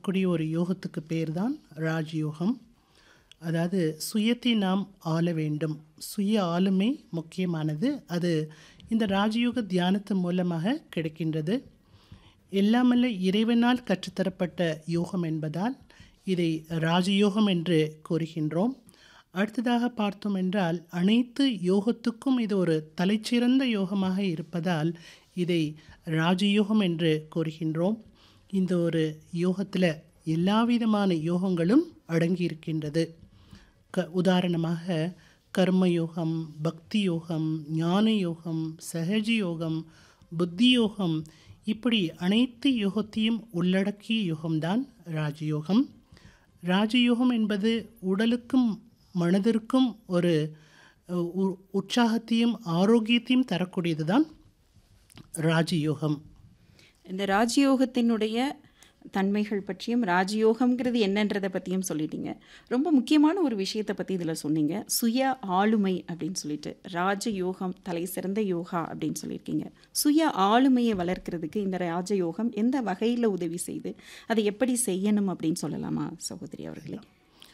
இருக்கக்கூடிய ஒரு யோகத்துக்கு பேர் தான் ராஜயோகம் அதாவது சுயத்தை நாம் ஆள வேண்டும் சுய ஆளுமை முக்கியமானது அது இந்த ராஜயோக தியானத்தின் மூலமாக கிடைக்கின்றது எல்லாமல்ல இறைவனால் கற்றுத்தரப்பட்ட யோகம் என்பதால் இதை ராஜயோகம் என்று கூறுகின்றோம் அடுத்ததாக பார்த்தோம் என்றால் அனைத்து யோகத்துக்கும் இது ஒரு தலைச்சிறந்த யோகமாக இருப்பதால் இதை ராஜயோகம் என்று கூறுகின்றோம் இந்த ஒரு யோகத்தில் எல்லா விதமான யோகங்களும் அடங்கியிருக்கின்றது க உதாரணமாக கர்ம யோகம் பக்தி யோகம் ஞான யோகம் சகஜ யோகம் புத்தி யோகம் இப்படி அனைத்து யோகத்தையும் உள்ளடக்கிய யோகம்தான் ராஜயோகம் ராஜயோகம் என்பது உடலுக்கும் மனதிற்கும் ஒரு அஹ், உ- உற்சாகத்தையும் ஆரோக்கியத்தையும் தரக்கூடியது தான் ராஜயோகம் இந்த ராஜயோகத்தினுடைய தன்மைகள் பற்றியும் ராஜயோகம்ங்கிறது என்னன்றதை பற்றியும் சொல்லிட்டீங்க ரொம்ப முக்கியமான ஒரு விஷயத்தை பற்றி இதில் சொன்னீங்க சுய ஆளுமை அப்படின்னு சொல்லிட்டு ராஜயோகம் தலை சிறந்த யோகா அப்படின்னு சொல்லியிருக்கீங்க சுய ஆளுமையை வளர்க்கறதுக்கு இந்த ராஜயோகம் எந்த வகையில் உதவி செய்து அதை எப்படி செய்யணும் அப்படின்னு சொல்லலாமா சகோதரி அவர்களே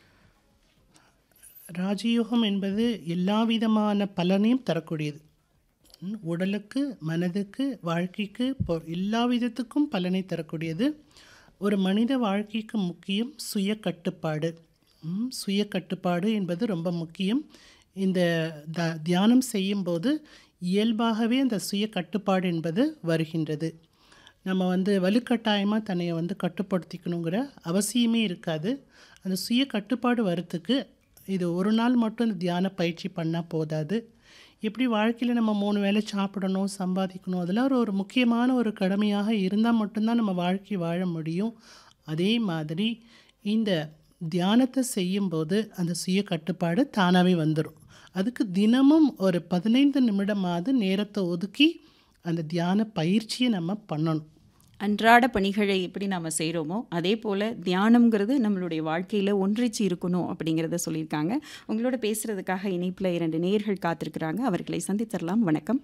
ராஜயோகம் என்பது எல்லா விதமான பலனையும் தரக்கூடியது ம், உடலுக்கு மனதுக்கு வாழ்க்கைக்கு பொ- எல்லா விதத்துக்கும் பலனை தரக்கூடியது ஒரு மனித வாழ்க்கைக்கு முக்கியம் சுய கட்டுப்பாடு ம், சுய கட்டுப்பாடு என்பது ரொம்ப முக்கியம் இந்த த தியானம் செய்யும்போது இயல்பாகவே அந்த சுய கட்டுப்பாடு என்பது வருகின்றது நம்ம வந்து வலுக்கட்டாயமாக தன்னை வந்து கட்டுப்படுத்திக்கணுங்கிற அவசியமே இருக்காது அந்த சுய கட்டுப்பாடு வரத்துக்கு இது ஒரு நாள் மட்டும் இந்த தியான பயிற்சி பண்ணால் போதாது எப்படி வாழ்க்கையில் நம்ம மூணு வேளை சாப்பிடணும் சம்பாதிக்கணும் அதெல்லாம் ஒரு ஒரு முக்கியமான ஒரு கடமையாக இருந்தால் மட்டும்தான் நம்ம வாழ்க்கை வாழ முடியும் அதே மாதிரி இந்த தியானத்தை செய்யும்போது அந்த சுய கட்டுப்பாடு தானாகவே வந்துடும் அதுக்கு தினமும் ஒரு பதினைந்து நிமிடமாவது நேரத்தை ஒதுக்கி அந்த தியான பயிற்சியை நம்ம பண்ணணும் அன்றாட பணிகளை எப்படி நாம் செய்கிறோமோ அதே போல் தியானம்ங்கிறது நம்மளுடைய வாழ்க்கையில் ஒன்றிச்சு இருக்கணும் அப்படிங்கிறத சொல்லியிருக்காங்க உங்களோட பேசுகிறதுக்காக இணைப்பில் இரண்டு நேயர்கள் காத்திருக்கிறாங்க அவர்களை சந்தித்தரலாம் வணக்கம்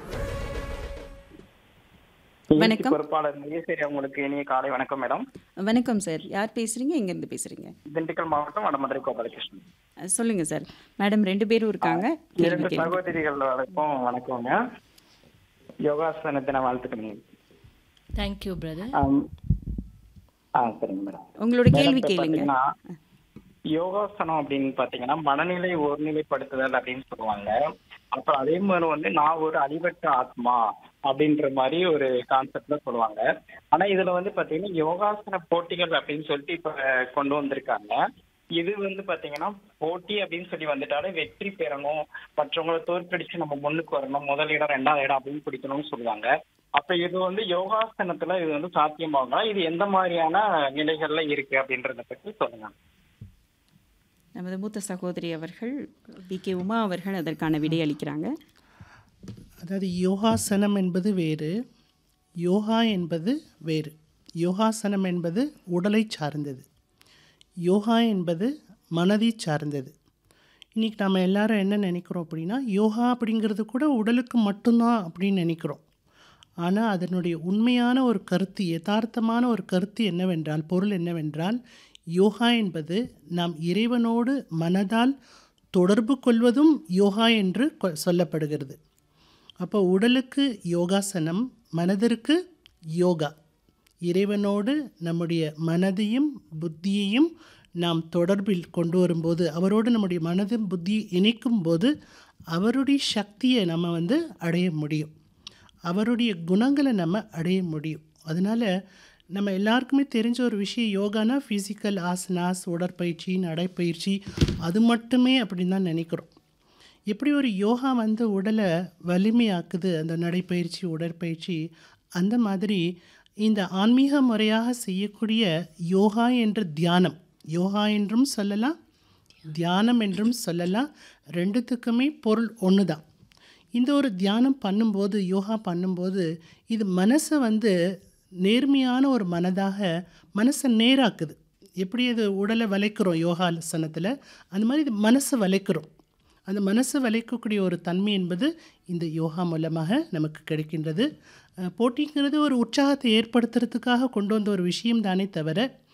நிகழ்ச்சி வணக்கம். பொறுப்பாளர் முகேஸ்வரி அவங்களுக்கு இனிய காலை வணக்கம் மேடம் வணக்கம் சார் யார் பேசுகிறீங்க எங்கேருந்து பேசுகிறீங்க திண்டுக்கல் மாவட்டம் வடமதுரை கோபாலகிருஷ்ணன் அஹ் சொல்லுங்க சார் மேடம் ரெண்டு பேரும் இருக்காங்க கேள்வி இரண்டு கேளுங்க. சகோதரிகளுக்கும் வணக்கங்க யோகாசன தின வாழ்த்துக்கள் தேங்க்யூ பிரதர் ஆம். ஆ சரிங்க மேடம் உங்களோட கேள்வி மேடம், இப்ப கேளுங்க பாத்தீங்கன்னா, யோகாசனம் அப்படின்னு பாத்தீங்கன்னா மனநிலை ஒருநிலைப்படுத்துதல் அப்படின்னு சொல்லுவாங்க அப்புறம் அதே மாதிரி வந்து நான் ஒரு அடிபட்ட ஆத்மா அப்படின்ற மாதிரி ஒரு கான்செப்ட்ல சொல்லுவாங்க ஆனா இதுல வந்து பாத்தீங்கன்னா யோகாசன போட்டிகள் அப்படின்னு சொல்லிட்டு இப்ப கொண்டு வந்திருக்காங்க இது வந்து பாத்தீங்கன்னா போட்டி அப்படின்னு சொல்லி வந்துட்டாலே வெற்றி பெறணும் மற்றவங்களை தோற்கடிச்சு நம்ம முன்னுக்கு வரணும் முதல் இடம் ரெண்டாவது இடம் அப்படின்னு பிடிக்கணும்னு சொல்லுவாங்க அப்ப இது வந்து யோகாசனத்துல இது வந்து சாத்தியமாகுங்களா இது எந்த மாதிரியான நிலைகள்ல இருக்கு அப்படின்றத பத்தி சொல்லுங்க நமது மூத்த சகோதரி அவர்கள் பி கே உமா அவர்கள் அதற்கான விடை அளிக்கிறாங்க அதாவது யோகாசனம் என்பது வேறு யோகா என்பது வேறு யோகாசனம் என்பது உடலை சார்ந்தது யோகா என்பது மனதை சார்ந்தது இன்றைக்கி நம்ம எல்லாரும் என்ன நினைக்கிறோம் அப்படின்னா யோகா அப்படிங்கிறது கூட உடலுக்கு மட்டும்தான் அப்படின்னு நினைக்கிறோம் ஆனால் அதனுடைய உண்மையான ஒரு கருத்து யதார்த்தமான ஒரு கருத்து என்னவென்றால் பொருள் என்னவென்றால் யோகா என்பது நாம் இறைவனோடு மனதால் தொடர்பு கொள்வதும் யோகா என்று கொ- சொல்லப்படுகிறது அப்போ உடலுக்கு யோகாசனம் மனதிற்கு யோகா இறைவனோடு நம்முடைய மனதையும் புத்தியையும் நாம் தொடர்பில் கொண்டு வரும்போது அவரோடு நம்முடைய மனதும் புத்தியை இணைக்கும் போது அவருடைய சக்தியை நம்ம வந்து அடைய முடியும் அவருடைய குணங்களை நம்ம அடைய முடியும் அதனால் நம்ம எல்லாருக்குமே தெரிஞ்ச ஒரு விஷயம் யோகானா ஃபிசிக்கல் ஆசனாஸ் உடற்பயிற்சி நடைப்பயிற்சி அது மட்டுமே அப்படின்னு தான் நினைக்கிறோம் எப்படி ஒரு யோகா வந்து உடலை வலிமையாக்குது அந்த நடைப்பயிற்சி உடற்பயிற்சி அந்த மாதிரி இந்த ஆன்மீக முறையாக செய்யக்கூடிய யோகா என்ற தியானம் யோகா என்றும் சொல்லலாம் தியானம் என்றும் சொல்லலாம் ரெண்டுத்துக்குமே பொருள் ஒன்று தான் இந்த ஒரு தியானம் பண்ணும்போது யோகா பண்ணும்போது இது மனசை வந்து நேர்மையான ஒரு மனதாக மனசை நேராக்குது எப்படி அது உடலை வளைக்கிறோம் யோகாசனத்தில் அந்த மாதிரி இது மனசை வளைக்கிறோம் அந்த மனசை வளைக்கக்கூடிய ஒரு தன்மை என்பது இந்த யோகா மூலமாக நமக்கு கிடைக்கின்றது அஹ், போட்டிங்கிறது ஒரு உற்சாகத்தை ஏற்படுத்துறதுக்காக கொண்டு வந்த ஒரு விஷயம் தானே தவிர